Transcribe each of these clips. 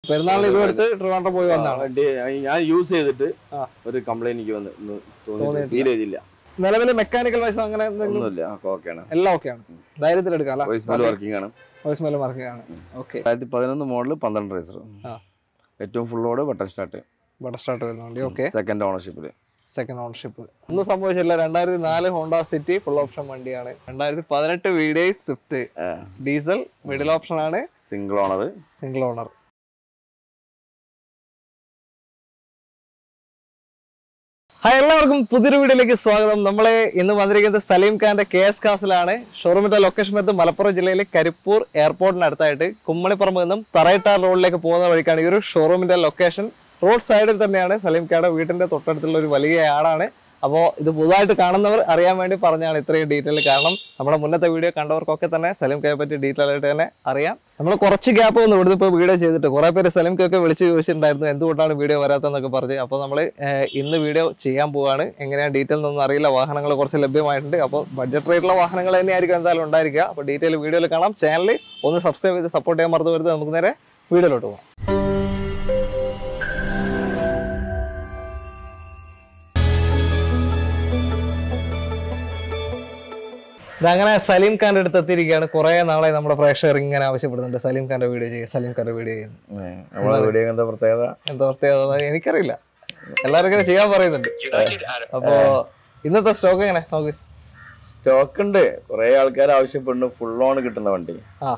പെരുന്നാളിന് ഇത് എടുത്ത് ട്രിവാൻഡ്രം പോയി വന്നതാണ് വണ്ടി ഞാൻ യൂസ് ചെയ്തിട്ട് ആ. ഒരു കംപ്ലൈന്റ് എനിക്ക് വന്ന് തോന്നി തോന്നിയിട്ടില്ല. ഫീൽ ചെയ്തില്ല നിലവിൽ മെക്കാനിക്കൽ വയസ്സ് അങ്ങനെ എന്തെങ്കിലും ഒന്നുമില്ല ഓക്കെയാണ് എല്ലാം ഓക്കെയാണ് ധൈര്യത്തിൽ എടുക്കാം വോയിസ് മെയിൽ അല്ല വർക്കിംഗ് ആണ് വോയിസ് മേലെ മാർക്കിംഗ് ഓക്കെ രണ്ടായിരത്തി പതിനൊന്ന് മോഡൽ പന്ത്രണ്ട് റേസർ ആ. ഏറ്റവും ഫുള്ളോട് ബട്ടൺ സ്റ്റാർട്ട് ബട്ടർ സ്റ്റാർട്ട് വരുന്ന വണ്ടി ഓക്കെ സെക്കൻഡ് ഓണർഷിപ്പിൽ സെക്കൻഡ് ഓണർഷിപ്പ് ഒന്നും സംഭവിച്ചില്ല രണ്ടായിരത്തി നാല് ഹോണ്ട സിറ്റി ഫുൾ ഓപ്ഷൻ വണ്ടിയാണ് രണ്ടായിരത്തി പതിനെട്ട് V D Swift diesel middle option ആണ് single owner single owner hi എല്ലാവർക്കും പുതിയൊരു വീഡിയോയിലേക്ക് സ്വാഗതം നമ്മളെ ഇന്ന് വന്നിരിക്കുന്നത് സലീം ഖാന്റെ കെ എസ് കാസിലാണ് ഷോറൂമിന്റെ ലൊക്കേഷൻ വരുന്നത് മലപ്പുറം ജില്ലയിലെ കരിപ്പൂർ എയർപോർട്ടിനടുത്തായിട്ട് കുമ്മളിപ്പറമ്പ് നിന്നും തറയിട്ടാർ റോഡിലേക്ക് പോകുന്ന വഴിക്കാണ് ഈ ഒരു ഷോറൂമിന്റെ ലൊക്കേഷൻ റോഡ് സൈഡിൽ തന്നെയാണ് സലീം ഖാന്റെ വീടിന്റെ തൊട്ടടുത്തുള്ള ഒരു വലിയ ആടാണ് അപ്പോൾ ഇത് പുതുതായിട്ട് കാണുന്നവർ അറിയാൻ വേണ്ടി പറഞ്ഞാണ് ഇത്രയും ഡീറ്റെയിൽ കാരണം നമ്മുടെ മുന്നത്തെ വീഡിയോ കണ്ടവർക്കൊക്കെ തന്നെ സലീം കയെ പറ്റി ഡീറ്റെയിൽ ആയിട്ട് തന്നെ അറിയാം നമ്മൾ കുറച്ച് ഗ്യാപ്പ് വന്നു ഇവിടുന്ന് ഇപ്പോൾ വീഡിയോ ചെയ്തിട്ട് കുറേ പേര് സലീം കയൊക്കെ വിളിച്ച് ചോദിച്ചിട്ടുണ്ടായിരുന്നു എന്തുകൊണ്ടാണ് വീഡിയോ വരാത്തതെന്നൊക്കെ പറഞ്ഞ് അപ്പോൾ നമ്മൾ ഇന്ന് വീഡിയോ ചെയ്യാൻ പോവാണ് എങ്ങനെയാണ് ഡീറ്റെയിൽ ഒന്നും അറിയില്ല വാഹനങ്ങൾ കുറച്ച് ലഭ്യമായിട്ടുണ്ട് അപ്പോൾ ബഡ്ജറ്റ് റേറ്റുള്ള വാഹനങ്ങൾ തന്നെയായിരിക്കും എന്തായാലും ഉണ്ടായിരിക്കുക അപ്പോൾ ഡീറ്റെയിൽ വീഡിയോയിൽ കാണാം ചാനൽ ഒന്ന് സബ്സ്ക്രൈബ് ചെയ്ത് സപ്പോർട്ട് ചെയ്യാൻ മറന്നു വരുന്നത് നമുക്ക് നേരെ വീഡിയോയിലോട്ട് പോകാം ഇതങ്ങനെ സലീം ഖാന്റെ അടുത്ത് എത്തിയിരിക്കുകയാണ് കുറെ നാളെ നമ്മുടെ പ്രേക്ഷകർ ഇങ്ങനെ ആവശ്യപ്പെടുന്നുണ്ട് സലീം ഖാന്റെ വീഡിയോ ചെയ്യും സലീം ഖാന്റെ വീഡിയോ ചെയ്യുന്നു നമ്മളെ വീഡിയോ എന്താ പ്രത്യേകത എന്താ പ്രത്യേകത എന്ന് എനിക്കറിയില്ല എല്ലാവരും ഇങ്ങനെ ചെയ്യാൻ പറയുന്നുണ്ട് അപ്പോ ഇന്നത്തെ സ്റ്റോക്ക് എങ്ങനെ നോക്ക് സ്റ്റോക്ക് ഉണ്ട് കുറെ ആൾക്കാർ ആവശ്യപ്പെടുന്നു ഫുൾ ഓൺ കിട്ടുന്ന വണ്ടി ആ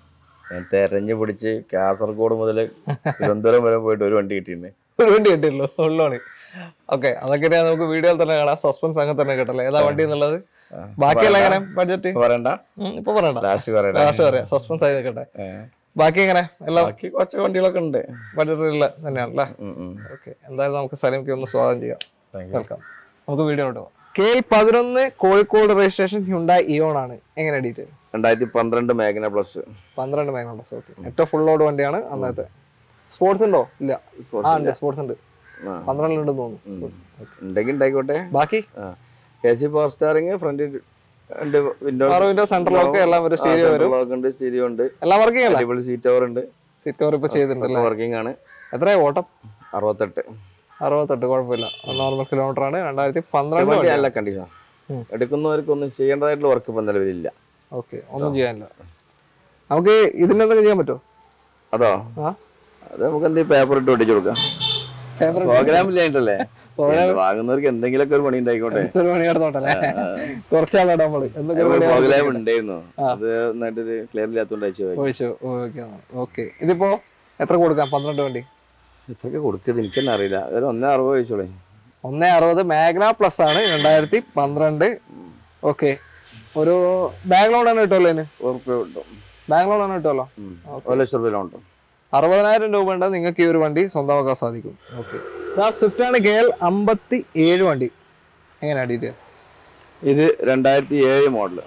ഞാൻ തെരഞ്ഞു പിടിച്ച് കാസർഗോഡ് മുതൽ തിരുവനന്തപുരം വരെ പോയിട്ട് ഒരു വണ്ടി കിട്ടിയിട്ടുണ്ട് ഒരു വണ്ടി കിട്ടിയുള്ളൂ ഉള്ളോണ് ഓക്കെ അതൊക്കെ ഞാൻ നമുക്ക് വീഡിയോയിൽ തന്നെ കാണാം സസ്പെൻസ് അങ്ങനെ തന്നെ കിട്ടല്ലേ ഏതാ വണ്ടി എന്നുള്ളത് ആ. ബാക്കിയല്ല എങ്ങനെ ബഡ്ജറ്റ് പറയണ്ട ഇപ്പൊ പറയണ്ട ലാസ്റ്റ് പറയണ്ട ലാസ്റ്റ് പറയാം സസ്പെൻസ് ആയി നിൽക്കട്ടെ ഏ. ബാക്കി എങ്ങനെ എല്ലാം ബാക്കി കുറച്ച് വണ്ടികളൊക്കെ ഉണ്ട് ബഡ്ജറ്റിലുള്ള തന്നെയാണല്ലേ ഉം, ഉം. ഓക്കെ എന്തായാലും നമുക്ക് സലീംക്ക് ഒന്ന് സ്വാഗതം ചെയ്യാം Thank you. വെൽക്കം നമുക്ക് വീഡിയോട്ട് പോകാം കെ എൽ പതിനൊന്ന് കോഴിക്കോട് രജിസ്ട്രേഷൻ ഹ്യുണ്ടായി ഇയോൺ ആണ് എങ്ങനെ ഡീറ്റെയിൽ രണ്ടായിരത്തി പന്ത്രണ്ട് മേഘന പ്ലസ് പന്ത്രണ്ട് മേഘനുണ്ട് ഓക്കെ ഏറ്റവും ഫുൾ ലോഡ് വണ്ടിയാണ് അന്നത്തെ സ്പോർട്സ് ഉണ്ടോ ഇല്ല ആ ഉണ്ട് സ്പോർട്സ് ഉണ്ട് പന്ത്രണ്ടിലുണ്ടെന്ന് തോന്നുന്നു സ്പോർട്സ് ഉണ്ടെങ്കിൽ ഉണ്ടായിക്കോട്ടെ ബാക്കി A C power steering front രണ്ട് വിൻഡോ ആറ് വിൻഡോ സെൻട്രൽ ലോക്ക് എല്ലാം വരും സ്റ്റീരിയോ വരും ഉണ്ട് സ്റ്റീരിയോ ഉണ്ട് എല്ലാം വർക്കിംഗ് അല്ല അടിപൊളി സീറ്റ് ഓവർ ഉണ്ട് സീറ്റ് കവർ ഇപ്പൊ ചെയ്തിട്ടുണ്ടല്ലേ വർക്കിംഗ് ആണ് എത്രയാ ഓട്ടം അറുപത്തെട്ട് അറുപത്തെട്ട് കുഴപ്പമില്ല നോർമൽ കിലോമീറ്റർ ആണ് രണ്ടായിരത്തി പന്ത്രണ്ട് വണ്ടി വണ്ടി നല്ല കണ്ടീഷൻ ഉം. എടുക്കുന്നവർക്ക് ഒന്നും ചെയ്യേണ്ടതായിട്ടുള്ള വർക്ക് ഇപ്പം നിലവിലില്ല ഓക്കെ ഒന്നും ചെയ്യാനില്ല നമുക്ക് ഇതിന്റെ എന്തൊക്കെ ചെയ്യാൻ പറ്റുമോ അതോ ആ അത് നമുക്ക് എന്തെങ്കിലും പേപ്പർ ഇട്ട് ഒട്ടിച്ചു കൊടുക്കാം Paper ഇട്ട് പ്രോഗ്രാം ഇല്ലായിട്ടല്ലേ Program- വാങ്ങുന്നവർക്ക് എന്തെങ്കിലുമൊക്കെ ഒരു പണി ഉണ്ടായിക്കോട്ടെ ഒരു പണി കിടന്നോട്ടല്ലേ കുറച്ചാളാണ് നമ്മള് എന്തൊക്കെ ഒരു പണി പ്രോഗ്രാം ഉണ്ടായിരുന്നു ആ. അത് നന്നായിട്ടൊരു ക്ലിയർ ഇല്ലാത്തോണ്ട് അയച്ചു പോയി ഒഴിച്ചു ഓക്കെ ഓക്കെ ഇതിപ്പോ എത്ര കൊടുക്കാം പന്ത്രണ്ട് വണ്ടി ഇത്രയൊക്കെ കൊടുക്കുന്നത് എനിക്ക് തന്നെ അറിയില്ല ഒരു ഒന്നേ അറുപത് ചോദിച്ചോളേ ഒന്നേ അറുപത് മാഗ്ന പ്ലസ് ആണ് രണ്ടായിരത്തി പന്ത്രണ്ട് ഓക്കെ ഒരു ബാങ്ക് ലോൺ ആണ് കിട്ടുമല്ലോ ഇതിന് ഉറപ്പ് കിട്ടും ബാങ്ക് ലോൺ ആണ് കിട്ടുമല്ലോ ഉം. Okay. ഒരു ലക്ഷം രൂപ ലോൺ കിട്ടും അറുപതിനായിരം രൂപ ഉണ്ട് നിങ്ങൾക്ക് ഈ ഒരു വണ്ടി സ്വന്തമാക്കാൻ സാധിക്കും ഓക്കെ സ്വിഫ്റ്റ് ആണ് കെ എൽ അമ്പത്തി ഏഴ് വണ്ടി എങ്ങനെയാ ഡീറ്റെയിൽ ഇത് രണ്ടായിരത്തി ഏഴ് മോഡല്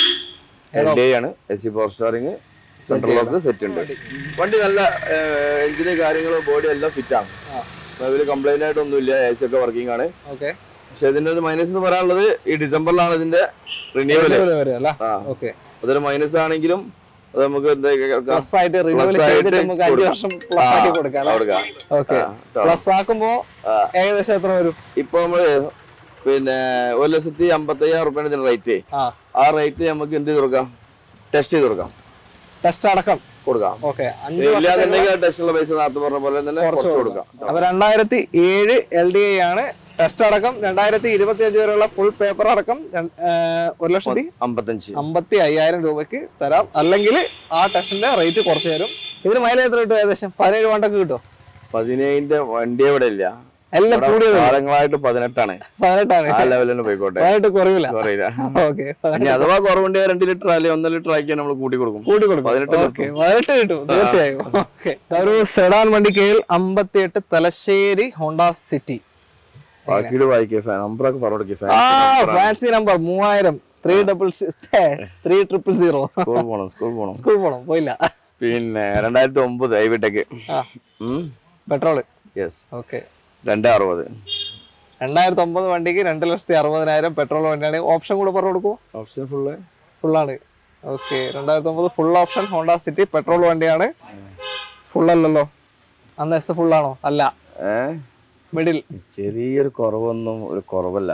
എൽ ആണ് S C power steering central lock set ഉണ്ട് വണ്ടി നല്ല എഞ്ചിന് കാര്യങ്ങളും ബോഡി എല്ലാം ഫിറ്റ് ആണ് ആ. നിലവിൽ കംപ്ലൈന്റ് ആയിട്ടൊന്നും ഇല്ല എ സി ഒക്കെ വർക്കിംഗ് ആണ് ഓക്കെ പക്ഷെ ഇതിന്റെ ഒരു മൈനസ് എന്ന് പറയാനുള്ളത് ഈ ഡിസംബറിലാണ് ഇതിന്റെ റിന്യൂവൽ വരും അല്ല ആ ഓക്കെ അതൊരു മൈനസ് ആണെങ്കിലും അത് നമുക്ക് എന്താ കേൾക്കാം പ്ലസ് ആയിട്ട് റിന്യൂവൽ Plus ആയിട്ട് ചെയ്തിട്ട് നമുക്ക് അഞ്ച് കൊടുക്കാം. വർഷം പ്ലസ് ആക്കി കൊടുക്കാം അല്ലേ കൊടുക്കാം ഓക്കെ ആ, ട്ടോ. പ്ലസ് ആക്കുമ്പോ ആ. ഏകദേശം എത്ര വരും ഇപ്പൊ നമ്മള് പിന്നെ ഒരു ലക്ഷത്തി അമ്പത്തി അയ്യായിരം റുപ്യാണ് ഇതിന്റെ റേറ്റ് ആ ആ റേറ്റ് നമുക്ക് എന്ത് ചെയ്ത് കൊടുക്കാം ടെസ്റ്റ് ചെയ്ത് കൊടുക്കാം ടെസ്റ്റ് അടക്കം കൊടുക്കാം ഓക്കെ അഞ്ച് ഇല്ലാന്നുണ്ടെങ്കിൽ ടെസ്റ്റുള്ള പൈസ നേരത്തെ പറഞ്ഞ പോലെ തന്നെ കുറച്ച് കുറച്ച് കൊടുക്കാം അപ്പൊ രണ്ടായിരത്തി ഏഴ് എൽ ഡി ഐ ആണ് ടെസ്റ്റ് അടക്കം രണ്ടായിരത്തി ഇരുപത്തി അഞ്ച് വരെയുള്ള ഫുൾ പേപ്പർ അടക്കം രണ്ട്- ഏർ ഒരു ലക്ഷത്തി അമ്പത്തഞ്ച് അമ്പത്തി അയ്യായിരം രൂപയ്ക്ക് തരാം അല്ലെങ്കിൽ ആ ടെസ്റ്റിന്റെ റേറ്റ് കുറച്ച് തരും ഇതിന് മൈലേജ് എത്ര കിട്ടും ഏകദേശം പതിനേഴ് വണ്ടൊക്കെ കിട്ടും പതിനേഴിന്റെ വണ്ടി ഇവിടെ ഇല്ല എല്ലാം ഇവിടെ കൂടിയത് കാലങ്ങളായിട്ട് പതിനെട്ടാണ് പതിനെട്ടാണ് ആ ലെവലിൽ തന്നെ പോയിക്കോട്ടെ പതിനെട്ട് കുറവില്ല കുറയില്ല ഓക്കെ ഇനി അഥവാ കുറവുണ്ട് രണ്ട് ലിറ്റർ അല്ലെങ്കിൽ ഒന്നര ലിറ്റർ ആക്കിയാൽ നമ്മൾ കൂട്ടി കൊടുക്കും കൂട്ടി കൊടുക്കും പതിനെട്ട് ഓക്കെ പതിനെട്ട് കിട്ടും തീർച്ചയായും ഓക്കെ ഒരു സെഡാൻ വണ്ടി കെയിൽ അമ്പത്തി എട്ട് തലശ്ശേരി ഹോണ്ട സിറ്റി ബാക്കിയിൽ വായിക്കുക നമ്പറൊക്കെ പറഞ്ഞു ആ ഫാൻസി നമ്പർ മൂവായിരം three double three triple zero school പോണം സ്കൂൾ പോണം സ്കൂൾ പോണം പോയില്ല പിന്നെ രണ്ടായിരത്തി ഒമ്പത് ഐവിടെക്ക് ആ പെട്രോള് യെസ് ഓക്കെ രണ്ട് അറുപത് രണ്ടായിരത്തി ഒമ്പത് വണ്ടിക്ക് രണ്ട് ലക്ഷത്തി അറുപതിനായിരം പെട്രോൾ വണ്ടിയാണ് ഓപ്ഷൻ കൂടെ പറഞ്ഞു കൊടുക്കുമോ ഓപ്ഷൻ ഫുള്ള് ഫുള്ളാണ് ഓക്കെ രണ്ടായിരത്തി ഒമ്പത് full option Honda City petrol വണ്ടിയാണ് ഫുൾ അല്ലല്ലോ അന്ന് എസ് ഫുൾ ആണോ അല്ല ഏ മിഡിൽ ചെറിയൊരു കുറവൊന്നും ഒരു കുറവല്ല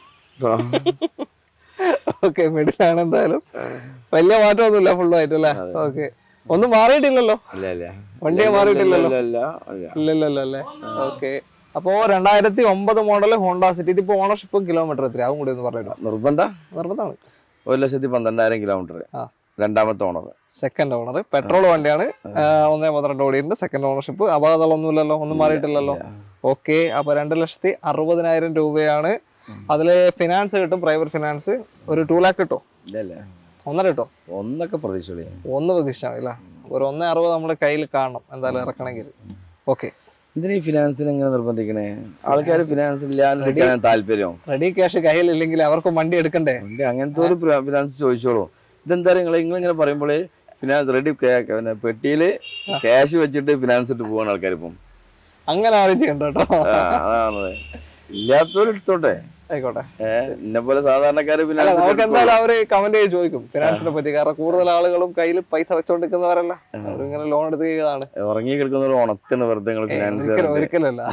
ഓക്കെ മിഡിലാണ് എന്തായാലും വലിയ മാറ്റമൊന്നുമില്ല ഫുൾ ആയിട്ട് അല്ലേ ഓക്കെ ഒന്നും മാറിയിട്ടില്ലല്ലോ ഇല്ല ഇല്ല വണ്ടിയെ മാറിയിട്ടില്ലല്ലോ ഇല്ല ഇല്ല ഇല്ല ഇല്ലല്ലോ അല്ലേ ഓക്കെ അപ്പോ രണ്ടായിരത്തി ഒമ്പത് മോഡൽ ഹോണ്ട സിറ്റി ഇതിപ്പോ ഓണർഷിപ്പ് കിലോമീറ്റർ എത്ര അതും കൂടി ഒന്ന് പറഞ്ഞിട്ടോ നിർബന്ധ നിർബന്ധമാണ് ഒരു ലക്ഷത്തി പന്ത്രണ്ടായിരം കിലോമീറ്റർ ആ. രണ്ടാമത്തെ ഓണർ സെക്കൻഡ് ഓണർ പെട്രോൾ വണ്ടിയാണ് ആ, ഒന്നേ പന്ത്രണ്ട് ഓടിയുണ്ട് സെക്കൻഡ് ഓണർഷിപ്പ് അപകടങ്ങളൊന്നുമില്ലല്ലോ ഒന്നും മാറിയിട്ടില്ലല്ലോ ഓക്കെ അപ്പൊ രണ്ട് ലക്ഷത്തി അറുപതിനായിരം രൂപയാണ് അതില് ഫിനാൻസ് കിട്ടും പ്രൈവറ്റ് ഫിനാൻസ് ഒരു ടു ലാക്ക് കിട്ടോ ഇല്ല ഇല്ല ഒന്നര കിട്ടോ ഒന്നൊക്കെ പ്രതീക്ഷ ഒന്ന് പ്രതീക്ഷിച്ചാണ് അല്ലേ ഒരു ഒന്നേ അറുപത് നമ്മുടെ കയ്യിൽ കാണണം എന്തായാലും ഇറക്കണമെങ്കിൽ ഓക്കെ എന്തിനാ ഈ ഫിനാൻസിന് എങ്ങനെ നിർബന്ധിക്കണേ ആൾക്കാർ ഫിനാൻസ് ഇല്ലാതെ താല്പര്യം റെഡി ക്യാഷ് കയ്യിലില്ലെങ്കിൽ അവർക്ക് വണ്ടി എടുക്കണ്ടേ ഉണ്ട് അങ്ങനത്തെ ഒരു ഫിനാൻസ് ചോദിച്ചോളൂ ഇതെന്താ നിങ്ങൾ നിങ്ങൾ ഇങ്ങനെ പറയുമ്പോൾ ഫിനാൻസ് റെഡി പിന്നെ പെട്ടിയിൽ ക്യാഷ് വെച്ചിട്ട് ഫിനാൻസ് ഇട്ട് പോവാണ് ആൾക്കാർ ഇപ്പം അങ്ങനെ ആരും ചെയ്യണ്ട കേട്ടോ ആ, അതാണ് ഇല്ലാത്തവർ എടുത്തോട്ടെ ആയിക്കോട്ടെ ഏഹ് എന്നെ പോലെ സാധാരണക്കാര് അല്ല നമുക്ക് ഫിനാൻസ് എന്തായാലും അവര് കമന്റ് ചെയ്ത് ചോദിക്കും ഫിനാൻസിനെ പറ്റി കാരണം കൂടുതൽ ആളുകളും കയ്യിൽ പൈസ വെച്ചോണ്ടിരിക്കുന്നവരല്ല അവരിങ്ങനെ ലോൺ എടുത്ത് ചെയ്തതാണ് ഉറങ്ങി കിടക്കുന്നവർ ഉണത്തിന് വെറുതെ നിങ്ങൾ ഏയ് ഫിനാൻസ് ഒരിക്കലും ഒരിക്കലല്ല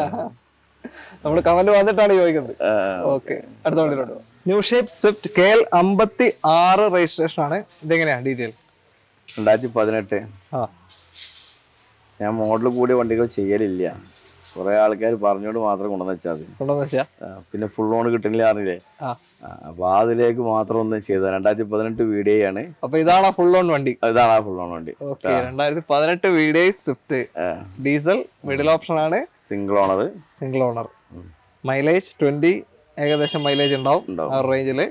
നമ്മൾ കമന്റ് വന്നിട്ടാണ് ചോദിക്കുന്നത് ഓക്കെ അടുത്ത വണ്ടിയിലോട്ട് new shape Swift K L അമ്പത്തി ആറ് രജിസ്ട്രേഷൻ ആണ് ഇതെങ്ങനെയാ ഡീറ്റെയിൽ രണ്ടായിരത്തി പതിനെട്ട് ആ ഞാൻ മോഡൽ കൂടിയ വണ്ടികൾ ചെയ്യലില്ല കുറെ ആൾക്കാർ പറഞ്ഞോണ്ട് മാത്രം കൊണ്ടുവന്ന് വെച്ചാൽ മതി കൊണ്ടെന്ന് വെച്ചാ ആ, പിന്നെ ഫുൾ ഓൺ കിട്ടുന്നില്ല അറിയില്ലേ ആ ആ, അപ്പൊ അതിലേക്ക് മാത്രം ഒന്ന് ചെയ്തത് രണ്ടായിരത്തി പതിനെട്ട് വീഡിയോ ആണ് അപ്പൊ ഇതാണ് ഫുൾ ഓൺ വണ്ടി ഇതാണ് ആ ഫുൾ ഓൺ വണ്ടി ഓക്കെ രണ്ടായിരത്തി പതിനെട്ട് V D Swift diesel middle option ആണ് single owner single owner mileage twenty ഏകദേശം മൈലേജ് ഉണ്ടാവും ഉണ്ടാവും. ആ റേഞ്ചില്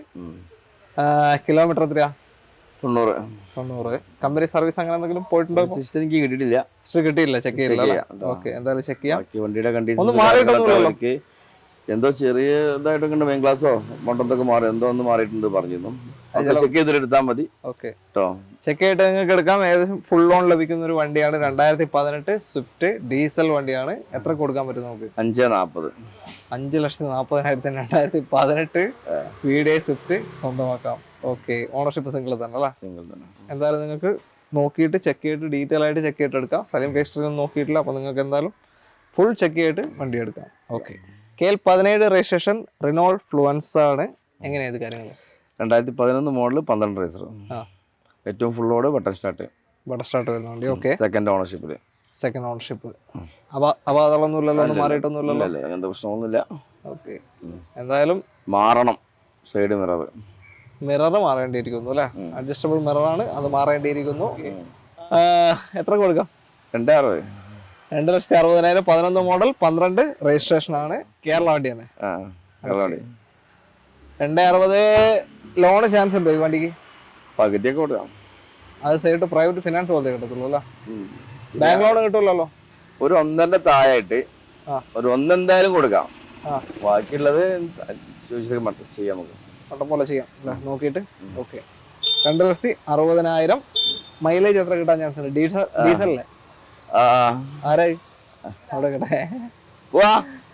കിലോമീറ്റർ എത്രയാ തൊണ്ണൂറ് തൊണ്ണൂറ് കമ്പനി സർവീസ് അങ്ങനെ എന്തെങ്കിലും പോയിട്ടുണ്ടോ സിസ്റ്റം എനിക്ക് കിട്ടിയിട്ടില്ല ഹിസ്റ്ററി കിട്ടിയില്ല ചെക്ക് ചെയ്യില്ല ചെയ്യാം, കേട്ടോ. ഓക്കെ എന്തായാലും ചെക്ക് ചെയ്യാം ബാക്കി വണ്ടിയുടെ ഒന്നും മാറിയിട്ടൊന്നുമില്ലല്ലോ. കണ്ടീഷൻ എന്തോ ചെറിയ ഇതായിട്ടൊക്കെ മെയിൻ ക്ലാസ്സോ മൊട്ടത്തൊക്കെ മാറി എന്തോ ഒന്ന് മാറിയിട്ടുണ്ട് പറഞ്ഞിരുന്നു ചെക്ക് ചെയ്തിട്ട് എടുത്താൽ മതി ഓക്കെ കേട്ടോ ചെക്ക് ചെയ്തിട്ട് നിങ്ങൾക്ക് എടുക്കാം ഏകദേശം ഫുൾ ഓൺ ലഭിക്കുന്ന ഒരു വണ്ടിയാണ് രണ്ടായിരത്തി പതിനെട്ട് സ്വിഫ്റ്റ് ഡീസൽ വണ്ടിയാണ് എത്ര കൊടുക്കാൻ പറ്റും നമുക്ക് അഞ്ച് നാൽപ്പത് അഞ്ച് ലക്ഷത്തി നാൽപ്പതിനായിരത്തിന് രണ്ടായിരത്തി പതിനെട്ട് വീഡേ സ്വിഫ്റ്റ് സ്വന്തമാക്കാം ഓക്കെ ഓണർഷിപ്പ് സിംഗിൾ തന്നെ അല്ലേ സിംഗിൾ തന്നെ എന്തായാലും നിങ്ങൾക്ക് നോക്കിയിട്ട് ചെക്ക് ചെയ്തിട്ട് ഡീറ്റെയിൽ ആയിട്ട് ചെക്ക് ചെയ്തിട്ട് എടുക്കാം സലീം കേസ്റ്ററി ഒന്നും നോക്കിയിട്ടില്ല അപ്പോൾ നിങ്ങൾക്ക് എന്തായാലും ഫുൾ ചെക്ക് ചെയ്തിട്ട് വണ്ടി എടുക്കാം ഓക്കെ കെ എൽ പതിനേഴ് രജിസ്ട്രേഷൻ റിനോൾ ഫ്ലുവൻസ് ആണ് എങ്ങനെയാണ് ഇത് കാര്യങ്ങൾ രണ്ടായിരത്തി പതിനൊന്ന് മോഡൽ പന്ത്രണ്ട് റേസർ ആ ഏറ്റവും ഫുള്ളോട് ബട്ടൺ സ്റ്റാർട്ട് ബട്ടർ സ്റ്റാർട്ട് വരുന്ന വണ്ടി ഓക്കെ സെക്കൻഡ് ഓണർഷിപ്പിൽ സെക്കൻഡ് ഓണർഷിപ്പ് അപ്പോൾ അപ്പോൾ അതൊന്നുമില്ലല്ലോ ഒന്നും മാറിയിട്ടൊന്നുമില്ലല്ലോ ഇല്ല അങ്ങനത്തെ പ്രശ്നമൊന്നുമില്ല ഓക്കെ എന്തായാലും മാറണം സൈഡ് മിറർ മിറർ മാറേണ്ടിയിരിക്കുന്നു അല്ലേ അഡ്ജസ്റ്റബിൾ മിററാണ് അത് മാറേണ്ടിയിരിക്കുന്നു ആ, എത്ര കൊടുക്കാം രണ്ടേ അറുപത് രണ്ട് ലക്ഷത്തി അറുപതിനായിരം പതിനൊന്ന് മോഡൽ പന്ത്രണ്ട് രജിസ്ട്രേഷൻ ആണ് കേരള വണ്ടി തന്നെ ആ കേരള രണ്ട് അറുപത് ലോണ് ചാൻസ് ഉണ്ടോ ഈ വണ്ടിക്ക് പകുതിയൊക്കെ കൊടുക്കാം അത് സൈഡ് പ്രൈവറ്റ് ഫിനാൻസ് പോലത്തെ കിട്ടത്തുള്ളൂ അല്ലേ ഉം. ബാങ്ക് ലോൺ കിട്ടുമല്ലോ ഒരു ഒന്നരന്റെ താഴായിട്ട് ആ. ഒരു ഒന്നെന്തായാലും കൊടുക്കാം ആ ബാക്കിയുള്ളത് ചോദിച്ചിട്ട് മറ്റും ചെയ്യാം നമുക്ക് പട്ടം പോലെ ചെയ്യാം അല്ലേ നോക്കിയിട്ട് ഓക്കെ രണ്ട് ലക്ഷത്തി അറുപതിനായിരം മൈലേജ് എത്ര കിട്ടാൻ ചാൻസ് ഉണ്ട് ഡീസൽ ഡീസലല്ലേ ആ ആരായി അവിടെ കിട്ടെ വാ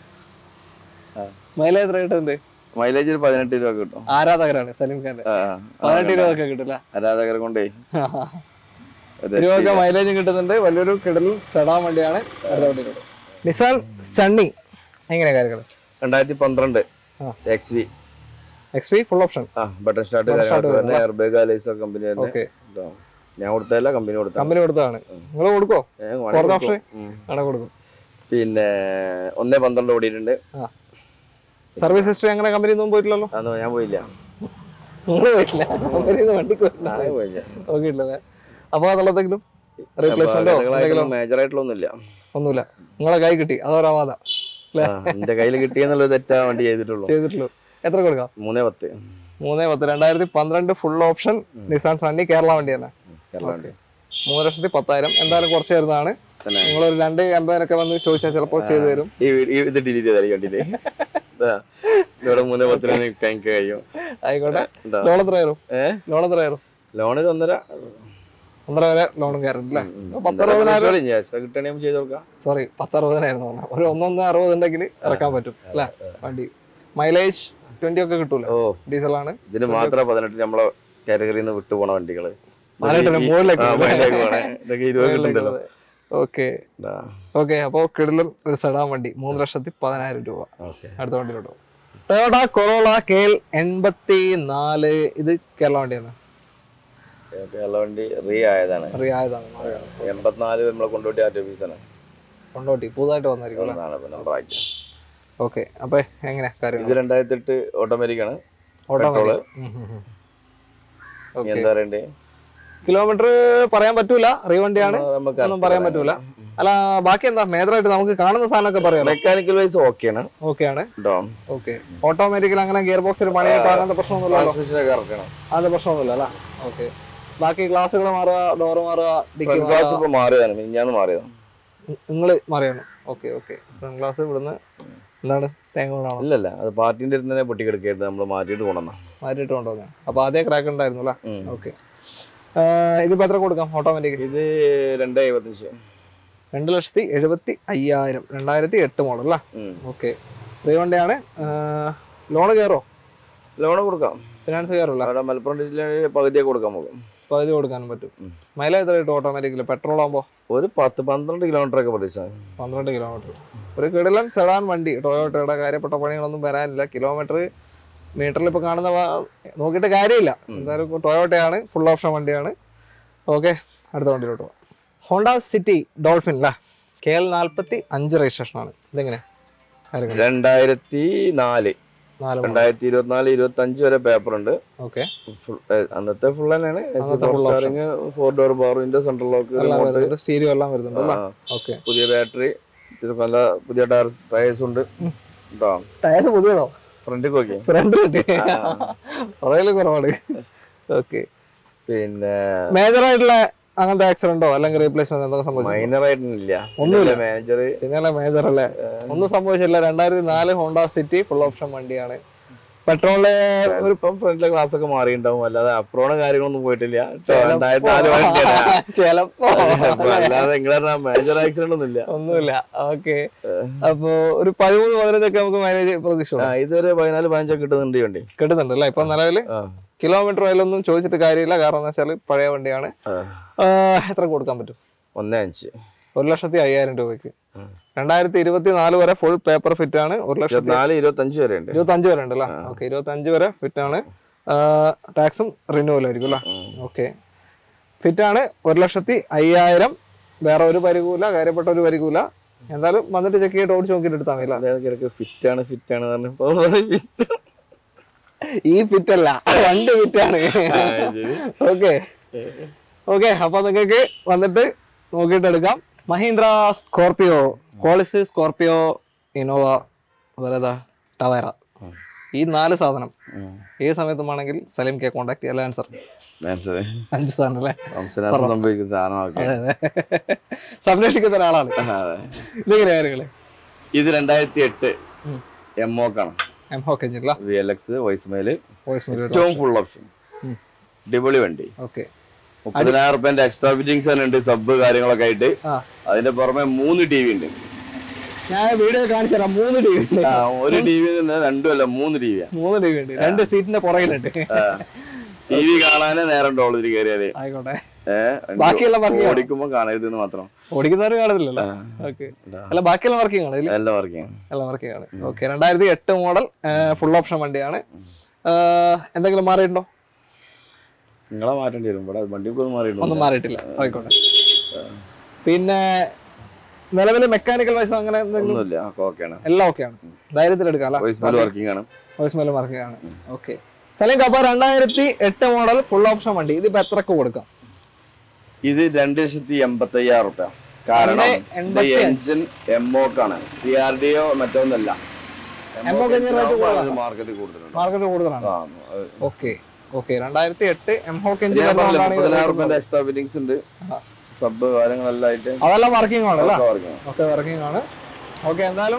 മൈലേജ് എത്ര കിട്ടുന്നുണ്ട് മൈലേജ് ഒരു പതിനെട്ട് രൂപ കിട്ടും ആരാധകരാണ് സലീം ഖാന്റെ ആ, പതിനെട്ട് രൂപ ഒക്കെ കിട്ടില്ല ആരാധകരെ കൊണ്ടേ ഒരു ഇരുപതൊക്കെ മൈലേജ് കിട്ടുന്നുണ്ട് വലിയൊരു കിടലും സെഡാൻ വണ്ടിയാണ് അടുത്ത വണ്ടിയിലോട്ട് നിസാൻ സണ്ണി എങ്ങനെയാ കാര്യങ്ങൾ രണ്ടായിരത്തി പന്ത്രണ്ട് ആ. X V X P full option ആ ബട്ടൺ സ്റ്റാർട്ട് Button start കാര്യങ്ങളൊക്കെ വരുന്ന എയർബാഗ് അലൈസോ കമ്പനി തന്നെ ഓക്കെ കേട്ടോ. ഞാൻ കൊടുത്തതല്ല കമ്പനി കൊടുത്ത കമ്പനി കൊടുത്തതാണ് നിങ്ങൾ കൊടുക്കോ ഫോർത്ത് ഓപ്ഷൻ ആണ് കൊടുക്കും പിന്നെ ഒന്നേ പന്ത്രണ്ട് ഓടിയിട്ടുണ്ട് ആ സർവീസ് ഹിസ്റ്ററി അങ്ങനെ കമ്പനി ഒന്നും പോയിട്ടില്ലല്ലോ അതൊന്നും ഞാൻ പോയില്ല നിങ്ങൾ പോയിട്ടില്ല കമ്പനി വണ്ടിക്ക് പോയിട്ടില്ല ഞാൻ പോയില്ല നോക്കിയിട്ടില്ലല്ലേ അപ്പൊ അതുള്ളതെങ്കിലും റീപ്ലേസ്മെന്റോ എന്തെങ്കിലും മേജർ ആയിട്ടുള്ളൊന്നുമില്ല ഒന്നുമില്ല നിങ്ങളെ കൈ കിട്ടി അതോരാവാത ആ, എന്റെ കയ്യിൽ കിട്ടിയെന്നുള്ള തെറ്റാ വണ്ടി ചെയ്തിട്ടുള്ളൂ ചെയ്തിട്ടുള്ളൂ എത്ര കൊടുക്കാം മൂന്നേ പത്ത് മൂന്നേ പത്ത് രണ്ടായിരത്തി പന്ത്രണ്ട് full option Nissan Sunny Kerala വണ്ടി തന്നെ കേരള വണ്ടി മൂന്ന് ലക്ഷത്തി പത്തായിരം എന്തായാലും കുറച്ച് തരുന്നതാണ് തന്നെ നിങ്ങൾ ഒരു രണ്ട് അമ്പതിനൊക്കെ വന്ന് ചോദിച്ചാൽ ചിലപ്പോൾ ചെയ്തു തരും ഈ വീ- ഈ ഇത് ഡിലീറ്റ് ചെയ്താൽ കണ്ടില്ലേ ഇതാ, ഇവിടെ മൂന്നേ പത്തിന് എനിക്ക് കഴിയും ആയിക്കോട്ടെ എന്താ ലോൺ എത്ര കയറും ഏ ലോൺ എത്ര കയറും ലോണ് ഒന്നര ഒന്നര വരെ ലോണും കയറും അല്ലേ പത്തറുപതിനായിരം കിട്ടണേ ചെയ്ത് കൊടുക്കാം സോറി പത്തറുപതിനായിരുന്നു പറഞ്ഞത് ഒരു ഒന്നൊന്ന് അറുപത് ഉണ്ടെങ്കിൽ ഇറക്കാൻ പറ്റും അല്ലേ വണ്ടി മൈലേജ് ട്വന്റി ഒക്കെ കിട്ടൂല ഓ ഡീസലാണ് ഇതിന് മാത്രം പതിനെട്ട് നമ്മളെ കാറ്റഗറിയിൽ നിന്ന് വിട്ടുപോണ വണ്ടികള് പതിനെട്ടിന് ഈ- മുകളിലേക്ക് ആ, മുകളിലേക്ക് പോണേ. ഇതൊക്കെ ഇരുപത് കിട്ടുന്നുണ്ടല്ലോ ഓക്കെ ഓക്കെ അപ്പോൾ കിടലും ഒരു സെഡാൻ വണ്ടി മൂന്ന് ലക്ഷത്തി പതിനായിരം രൂപ ഓക്കെ അടുത്ത വണ്ടിയിലോട്ട് പോകും ടൊയോട്ട കൊറോള കെ എൽ എൺപത്തി നാല് ഇത് കേരള വണ്ടിയാണ് കേരള വണ്ടി റീ ആയതാണ് അറിയായതാണ് എൺപത്തിനാല് നമ്മളെ കൊണ്ടോട്ടി ആർ ഓഫീസാണ് കൊണ്ടോട്ടി പുതുതായിട്ട് വന്നായിരിക്കും അല്ലേ ഒന്നാണ് ഇപ്പൊ നമ്പർ ആക്കി ഓക്കെ അപ്പൊ എങ്ങനെ ഇത് കാര്യങ്ങൾ രണ്ടായിരത്തി എട്ട് ഓട്ടോമാറ്റിക് ആണ് ഓട്ടോമാറ്റിക് ഇനി എന്താ പറയണ്ടേ കിലോമീറ്റർ പറയാൻ പറ്റൂല റീ വണ്ടിയാണ് നമുക്ക് ഒന്നും പറയാൻ പറ്റൂല അല്ല ബാക്കി എന്താ മേജറായിട്ട് നമുക്ക് കാണുന്ന സാധനമൊക്കെ പറയാം മെക്കാനിക്കൽ വൈസ് ഓക്കെയാണ് ഓക്കെ ആണ് കേട്ടോ ഓക്കെ ഓട്ടോമാറ്റിക്കൽ അങ്ങനെ ഗിയർ ബോക്സിൽ പണിയായിട്ടോ അങ്ങനത്തെ പ്രശ്നമൊന്നുമില്ലല്ലോ ട്രാൻസ്മിഷനൊക്കെ ഇറക്കണം അങ്ങനത്തെ പ്രശ്നമൊന്നുമില്ല അല്ല ഓക്കെ ബാക്കി ഗ്ലാസുകൾ മാറുക ഡോറ് മാറുക ഡിക്കി ഫ്രണ്ട് ഗ്ലാസ് ഇപ്പൊ മാറിയതാണ് മിഞ്ഞാന്ന് മാറിയതാണ് നിങ്ങൾ മാറിയാണ് ഓക്കെ ഓക്കെ ഫ്രണ്ട് ഗ്ലാസ് ഇവിടുന്ന് എന്താണ് തേങ്ങ വീണാണോ ഇല്ലല്ല അത് പാർട്ടിന്റെ അടുത്ത് തന്നെ പൊട്ടിക്കെടുക്കരുത് നമ്മൾ മാറ്റിയിട്ട് കൊണ്ടുവന്ന മാറ്റിയിട്ട് കൊണ്ടുവന്നേ അപ്പൊ അതേ ക്രാക്ക് ഉണ്ടായിരുന്നു അല്ലേ ഓക്കെ ഇതിപ്പോ എത്ര കൊടുക്കാം ഓട്ടോമാറ്റിക് ഇത് രണ്ട് എഴുപത്തഞ്ച് രണ്ട് ലക്ഷത്തി എഴുപത്തി അയ്യായിരം രണ്ടായിരത്തി എട്ട് മോഡൽ അല്ലേ ഉം. ഓക്കെ ഫ്രീ വണ്ടിയാണ് ലോൺ കയറോ ലോണ് കൊടുക്കാം ഫിനാൻസ് കയറില്ല അവിടെ മലപ്പുറം ജില്ലയിൽ പകുതിയൊക്കെ കൊടുക്കാൻ പോകും പകുതി കൊടുക്കാനും പറ്റും ഉം. മൈലേജ് എത്ര കിട്ടും ഓട്ടോമാറ്റിക്കല് പെട്രോൾ ആകുമ്പോൾ ഒരു പത്ത് പന്ത്രണ്ട് കിലോമീറ്റർ ഒക്കെ പ്രതീക്ഷ പന്ത്രണ്ട് കിലോമീറ്റർ ഒരു കിടലൻ സെഡാൻ വണ്ടി ടൊയോട്ടയുടെ കാര്യപ്പെട്ട പണികളൊന്നും വരാനില്ല കിലോമീറ്റർ മീറ്ററിൽ ഇപ്പോൾ കാണുന്ന വ- നോക്കിയിട്ട് കാര്യമില്ല എന്തായാലും ടൊയോട്ടയാണ് ഫുൾ ഓപ്ഷൻ വണ്ടിയാണ് ഓക്കെ അടുത്ത വണ്ടിയിലോട്ട് പോകാം ഹോണ്ട സിറ്റി ഡോൾഫിൻ അല്ലേ കെ എൽ നാൽപ്പത്തി അഞ്ച് രജിസ്ട്രേഷനാണ് ഇതെങ്ങനെ കാര്യങ്ങൾ രണ്ടായിരത്തി നാല് നാല് രണ്ടായിരത്തി ഇരുപത്തിനാല് ഇരുപത്തി അഞ്ച് വരെ പേപ്പർ ഉണ്ട് ഓക്കെ Full- ഏ, അന്നത്തെ ഫുൾ തന്നെയാണ് അന്നത്തെ full steering four door power window central lock എല്ലാം റിമോട്ട് വരുന്നുണ്ട് സ്റ്റീരിയോ എല്ലാം വരുന്നുണ്ട് അല്ലേ ഓക്കെ പുതിയ ബാറ്ററി നല്ല പുതിയ ടയർ ടയേഴ്സ് ഉണ്ട് കേട്ടോ ടയർസ് പുതിയതോ ഫ്രണ്ടിൽ നോക്കി ഫ്രണ്ട് ഉണ്ട് പുറകില് കുറവാണ് ഓക്കെ പിന്നെ മേജർ ആയിട്ടുള്ള അങ്ങനത്തെ ആക്സിഡന്റോ അല്ലെങ്കിൽ റീപ്ലേസ്മെന്റ് എന്തൊക്കെ സംഭവിച്ചു മൈനർ ആയിട്ടൊന്നുമില്ല ഒന്നുമില്ല. മാനേജർ പിന്നെ മേജർ അല്ലേ ഒന്നും സംഭവിച്ചില്ല രണ്ടായിരത്തി നാല് ഹോണ്ട സിറ്റി ഫുൾ ഓപ്ഷൻ വണ്ടിയാണ് പെട്രോള് ഒരു ഇപ്പം ഫ്രണ്ടിലെ ക്ലാസ് ഒക്കെ മാറിയിട്ടുണ്ടാവും അല്ലാതെ അപ്രോണ് കാര്യങ്ങളൊന്നും പോയിട്ടില്ല ട്ടോ, രണ്ടായിരത്തി നാല് വണ്ടിയാണ് ചെലപ്പോ അപ്പൊ അല്ലാതെ നിങ്ങളെ മേജർ ആക്സിഡന്റ് ഒന്നുമില്ല ഒന്നുമില്ല ഓക്കെ അപ്പൊ ഒരു പതിമൂന്ന് പതിനഞ്ചൊക്കെ നമുക്ക് മൈലേജ് പ്രതീക്ഷ ആ ഇതൊരു പതിനാല് പതിനഞ്ചൊക്കെ കിട്ടുന്നുണ്ട് ഈ വണ്ടി കിട്ടുന്നുണ്ട് അല്ലേ ഇപ്പൊ നിലവിൽ ആ. കിലോമീറ്റർ അതിലൊന്നും ചോദിച്ചിട്ട് കാര്യമില്ല കാരണം എന്താ വെച്ചാൽ പഴയ വണ്ടിയാണ് ആ. ആ, എത്ര കൊടുക്കാൻ പറ്റും ഒന്നേ അഞ്ച് ഒരു ലക്ഷത്തി അയ്യായിരം രൂപയ്ക്ക് ഉം. രണ്ടായിരത്തി ഇരുപത്തി നാല് വരെ ഫുൾ പേപ്പർ ഫിറ്റ് ആണ് ഒരു ലക്ഷത്തി ഇരുപത്തിനാല് ഇരുപത്തഞ്ച് വരെ ഉണ്ട് ഇരുപത്തി അഞ്ച് വരെ ഉണ്ട് അല്ലേ ഓക്കെ ഇരുപത്തി അഞ്ച് വരെ ഫിറ്റ് ആണ് ടാക്സും റിന്യൂവൽ ആയിരിക്കും അല്ലേ ഓക്കെ ഫിറ്റ് ആണ് ഒരു ലക്ഷത്തി അയ്യായിരം വേറെ ഒരു പരികൂല കാര്യപ്പെട്ട ഒരു പരികൂല എന്തായാലും വന്നിട്ട് ചെക്ക് ചെയ്തിട്ട് ഓടിച്ച് നോക്കിയിട്ട് എടുത്താൽ മതി അല്ലേ ഫിറ്റ് ആണ് ഫിറ്റ് ആണ് പറഞ്ഞപ്പോ ഈ ഫിറ്റ് അല്ല വണ്ടി ഫിറ്റ് ആണ് ഓക്കെ ഓക്കെ അപ്പൊ നിങ്ങൾക്ക് വന്നിട്ട് നോക്കിയിട്ട് എടുക്കാം Mahindra Scorpio Qualis Scorpio Innova വേറെ ഏതാ ടവേറ ഈ നാല് സാധനം ഏത് സമയത്തും വേണമെങ്കിൽ സലീം കെ കോണ്ടാക്ട് ചെയ്യാൻ ആൻസർ അഞ്ച് സാധനം അല്ലേ സംഭവിക്കുന്ന സാധനമൊക്കെ അതെ അതെ സംരക്ഷിക്കുന്ന ഒരാളാണ് അതെ. ഇതെങ്ങനെ കാര്യങ്ങള് ഇത് രണ്ടായിരത്തി എട്ട് ഉം. എംഒക്കാണ് എം ഹോക്കെ V L X voice mail voice mail ഏറ്റവും ഫുൾ ഓപ്ഷൻ ഉം. അടിപൊളി വണ്ടി ഓക്കെ മുപ്പതിനായിരം റുപ്യന്റെ എക്സ്ട്രാ ഫിറ്റിംഗ്സ് തന്നെ ഉണ്ട് സബ് കാര്യങ്ങളൊക്കെ ആയിട്ട് ആ അതിന്റെ പുറമെ മൂന്ന് ടി വി ഉണ്ട് ഞാൻ വീഡിയോ കാണിച്ചു തരാം മൂന്ന് ടി വി ഉണ്ട് ആ, ഒരു ടി വി നിന്ന് രണ്ടും അല്ല മൂന്ന് ടി വിയാ മൂന്ന് ടി വി ഉണ്ട് രണ്ട് സീറ്റിന്റെ പുറകിലുണ്ട് ടി വി കാണാനേ നേരം ഉണ്ടോളൂ ഇതിൽ കയറിയാല് ആയിക്കോട്ടെ ഏഹ് ബാക്കിയെല്ലാം വർക്കിംഗ് ഓടിക്കുമ്പോ കാണരുതെന്ന് മാത്രം ഓടിക്കുന്നവർ കാണത്തില്ലല്ലോ ഓക്കെ അല്ല ബാക്കിയെല്ലാം വർക്കിംഗ് ആണ് ഇതിൽ എല്ലാം വർക്കിംഗ് എല്ലാം വർക്കിംഗ് ആണ് ഓക്കെ രണ്ടായിരത്തി എട്ട് മോഡൽ ഫുൾ ഓപ്ഷൻ വണ്ടിയാണ് ആ, എന്തെങ്കിലും മാറിയിട്ടുണ്ടോ നിങ്ങളെ മാറ്റേണ്ടി വരും ഇവിടെ വണ്ടിക്ക് ഒന്നും ഒന്നും മാറിയിട്ടുണ്ട് മാറിയിട്ടില്ല ആയിക്കോട്ടെ പിന്നെ നിലവിൽ മെക്കാനിക്കൽ വൈസ് അങ്ങനെ എന്തെങ്കിലും ഒന്നുമില്ല ഓക്കെയാണ് എല്ലാം ഓക്കെയാണ് ധൈര്യത്തിൽ എടുക്കാം വോയിസ് മെയിൽ വർക്കിംഗ് ആണ് വോയിസ് മെയിൽ വർക്കിംഗ് ആണ് ഓക്കെ സലീം കപ്പ രണ്ടായിരത്തി എട്ട് മോഡൽ ഫുൾ ഓപ്ഷൻ വണ്ടി ഇതിപ്പോ എത്രക്ക് കൊടുക്കാം ഇത് രണ്ട് ലക്ഷത്തി എൺപത്തി അയ്യായിരം റുപ്യ കാരണം രണ്ട് എൺപത്തി അഞ്ച്. എഞ്ചിൻ എംഒക്കാണ് സി ആർ ഡി ഒ മറ്റൊന്നല്ല MO ക്ക് ഇതിന് rate കൂടുതലാണ്. മാർക്കറ്റിൽ കൂടുതലുണ്ട് മാർക്കറ്റ് കൂടുതലാണ് ആ, അത് ഓക്കെ ഓക്കെ രണ്ടായിരത്തി എട്ട് എം ഹോക്ക് പിന്നെ ഞാൻ പറഞ്ഞില്ലേ, മുപ്പതിനായിരം റുപ്യന്റെ എക്സ്ട്രാ ഫിറ്റിംഗ്സ് ഉണ്ട് ആ. സബ് കാര്യങ്ങളെല്ലാം ആയിട്ട് അതെല്ലാം വർക്കിംഗ് ആണ് അല്ലേ ഒക്കെ working ആണ്. ഓക്കെ വർക്കിംഗ് ആണ് ഓക്കെ എന്തായാലും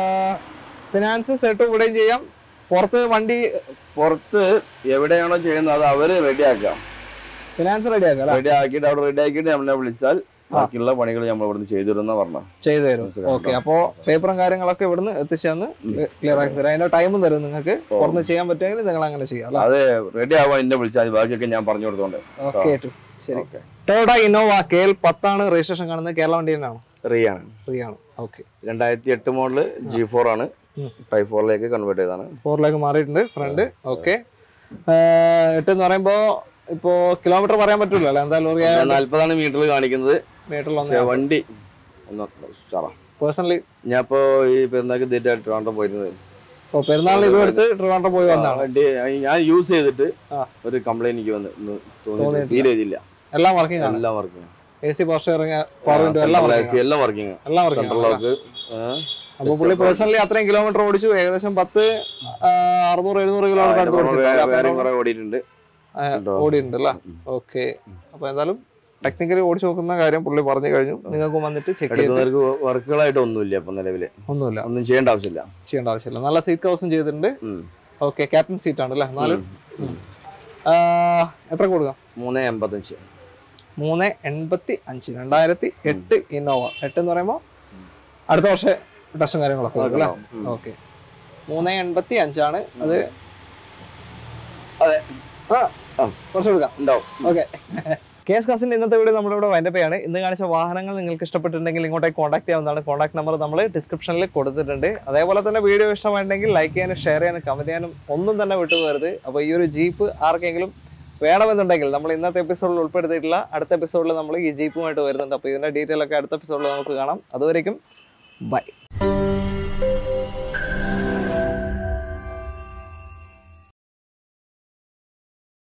ഫിനാൻസ് സെറ്റ് ഇവിടെയും ചെയ്യാം പുറത്ത് വണ്ടി പുറത്ത് എവിടെയാണോ ചെയ്യുന്നത് അത് അവര് റെഡി ആക്കാം ഫിനാൻസ് റെഡി ആക്കാം അല്ലേ റെഡി ആക്കിയിട്ട് അവിടെ റെഡി ആക്കിയിട്ട് നമ്മളെ വിളിച്ചാൽ ബാക്കിയുള്ള പണികൾ നമ്മൾ ഇവിടുന്ന് ചെയ്തു തരുന്ന പറഞ്ഞു ചെയ്തു തരും മനസ്സിലായി. ഓക്കെ അപ്പോ പേപ്പറും കാര്യങ്ങളൊക്കെ ഇവിടുന്ന് എത്തിച്ചു തന്ന് ക്ലിയർ ആക്കി തരാം അതിന്റെ ടൈമും തരും നിങ്ങൾക്ക് പുറത്ത് ചെയ്യാൻ പറ്റുമെങ്കിൽ നിങ്ങൾ അങ്ങനെ ചെയ്യാം അല്ലേ അത് റെഡി ആവാൻ എന്നെ വിളിച്ചാൽ മതി. ബാക്കിയൊക്കെ ഞാൻ പറഞ്ഞു കൊടുത്തോണ്ട് ഓക്കെ ശരി okay Toyota Innova K L പത്താണ് രജിസ്ട്രേഷൻ കാണുന്നത് കേരള വണ്ടി തന്നെയാണോ റീ ആണ് ഫ്രീ ആണ് ഓക്കെ രണ്ടായിരത്തി എട്ട് മോഡല് ജി ഫോർ ആണ് ഉം. ടൈപ്പ് ഫോറിലേക്ക് കൺവേർട്ട് ചെയ്താണ് ഫോറിലേക്ക് മാറിയിട്ടുണ്ട് ഫ്രണ്ട് ഓക്കെ എട്ട് എന്ന് പറയുമ്പോ ഇപ്പോ കിലോമീറ്റർ പറയാൻ പറ്റൂല അല്ലേ എന്തായാലും നാല്പതാണ് മീറ്ററിൽ കാണിക്കുന്നത് മീറ്ററിൽ പക്ഷേ ഒന്ന് വണ്ടി ഒന്ന് ഉഷാറാ. പേഴ്സണലി ഞാൻ ഇപ്പോ ഈ പെരുന്നാൾക്ക് ഇതിന്റെ ട്രിവാൻഡ്രം പോയിരുന്നത് ഇപ്പൊ പെരുന്നാളിന് ഇതും എടുത്ത് ട്രിവാൻഡ്രം പോയി ആ, വന്നതാണ് വണ്ടി ഞാൻ യൂസ് ചെയ്തിട്ട് ആ. ഒരു കംപ്ലൈന്റ് എനിക്ക് വന്ന് തോന്നി തോന്നിയിട്ടില്ല. ഫീൽ ചെയ്തില്ല എല്ലാം വർക്കിംഗ് ആണ് എല്ലാം working A C power steering power window എല്ലാം working ആണ്. എല്ലാം വർക്കിംഗ് എല്ലാം വർക്കിംഗ് സെൻട്രൽ ലോക്ക് അപ്പൊ പുള്ളി പേഴ്സണലി അത്രയും കിലോമീറ്റർ ഓടിച്ചു ഏകദേശം പത്ത് ആ, അറുന്നൂറ് എഴുന്നൂറ് കിലോമീറ്റർ അടുത്ത് ഓടിച്ചിട്ടുണ്ട്. വേറെ കുറെ ഓടിയിട്ടുണ്ട് ആ, ഉണ്ടോ? ഓടിയിട്ടുണ്ട് അല്ലേ ഉം. ഓക്കെ അപ്പൊ എന്തായാലും ടെക്നിക്കലി ഓടിച്ചു നോക്കുന്ന കാര്യം പുള്ളി പറഞ്ഞു കഴിഞ്ഞു നിങ്ങൾക്ക് വന്നിട്ട് ചെക്ക് ചെയ്ത് എടുക്കുന്നവർക്ക് വർക്കുകളായിട്ട് ഒന്നുമില്ല ഇപ്പൊ നിലവില് ഒന്നുമില്ല ഒന്നും ചെയ്യേണ്ട ആവശ്യമില്ല ചെയ്യേണ്ട ആവശ്യമില്ല നല്ല സീറ്റ് കവേഴ്സും ചെയ്തിട്ടുണ്ട് ഉം. ഓക്കെ ക്യാപ്റ്റൻ സീറ്റ് ആണ് അല്ലേ നാല് ഉം. ആ, എത്ര കൊടുക്കാം മൂന്ന് എൺപത്തഞ്ച് മൂന്ന് എൺപത്തി അഞ്ച് രണ്ടായിരത്തി എട്ട് ഇന്നോവ എട്ട് എന്ന് പറയുമ്പോൾ അടുത്ത വർഷം ടെസ്റ്റും കാര്യങ്ങളൊക്കെ വരും അല്ലേ ഉം. ഓക്കെ മൂന്ന് എൺപത്തി അഞ്ചാണ് അത് അതെ. ആ ആ. കുറച്ച് കൊടുക്കാം ഉണ്ടാവും ഓക്കെ കെ എസ് കാസിന്റെ ഇന്നത്തെ വീഡിയോ നമ്മളിവിടെ വൈൻഡപ്പ് ചെയ്യാണ് ഇന്ന് കാണിച്ച വാഹനങ്ങൾ നിങ്ങൾക്ക് ഇഷ്ടപ്പെട്ടിട്ടുണ്ടെങ്കിൽ ഇങ്ങോട്ടേക്ക് കോൺടാക്ട് ചെയ്യാവുന്നതാണ് കോൺടാക്ട് നമ്പർ നമ്മൾ ഡിസ്ക്രിപ്ഷനിൽ കൊടുത്തിട്ടുണ്ട് അതേപോലെ തന്നെ വീഡിയോ ഇഷ്ടമായിട്ടുണ്ടെങ്കിൽ ലൈക്ക് ചെയ്യാനും ഷെയർ ചെയ്യാനും കമന്റ് ചെയ്യാനും ഒന്നും തന്നെ വിട്ടുപോകരുത് അപ്പോൾ ഈ ഒരു ജീപ്പ് ആർക്കെങ്കിലും വേണമെന്നുണ്ടെങ്കിൽ നമ്മൾ ഇന്നത്തെ എപ്പിസോഡിൽ ഉൾപ്പെടുത്തിയിട്ടില്ല അടുത്ത എപ്പിസോഡിൽ നമ്മൾ ഈ ജീപ്പുമായിട്ട് വരുന്നുണ്ട് അപ്പോൾ ഇതിന്റെ ഡീറ്റെയിൽ ഒക്കെ അടുത്ത എപ്പിസോഡിൽ നമുക്ക് കാണാം അതുവരേക്കും ബൈ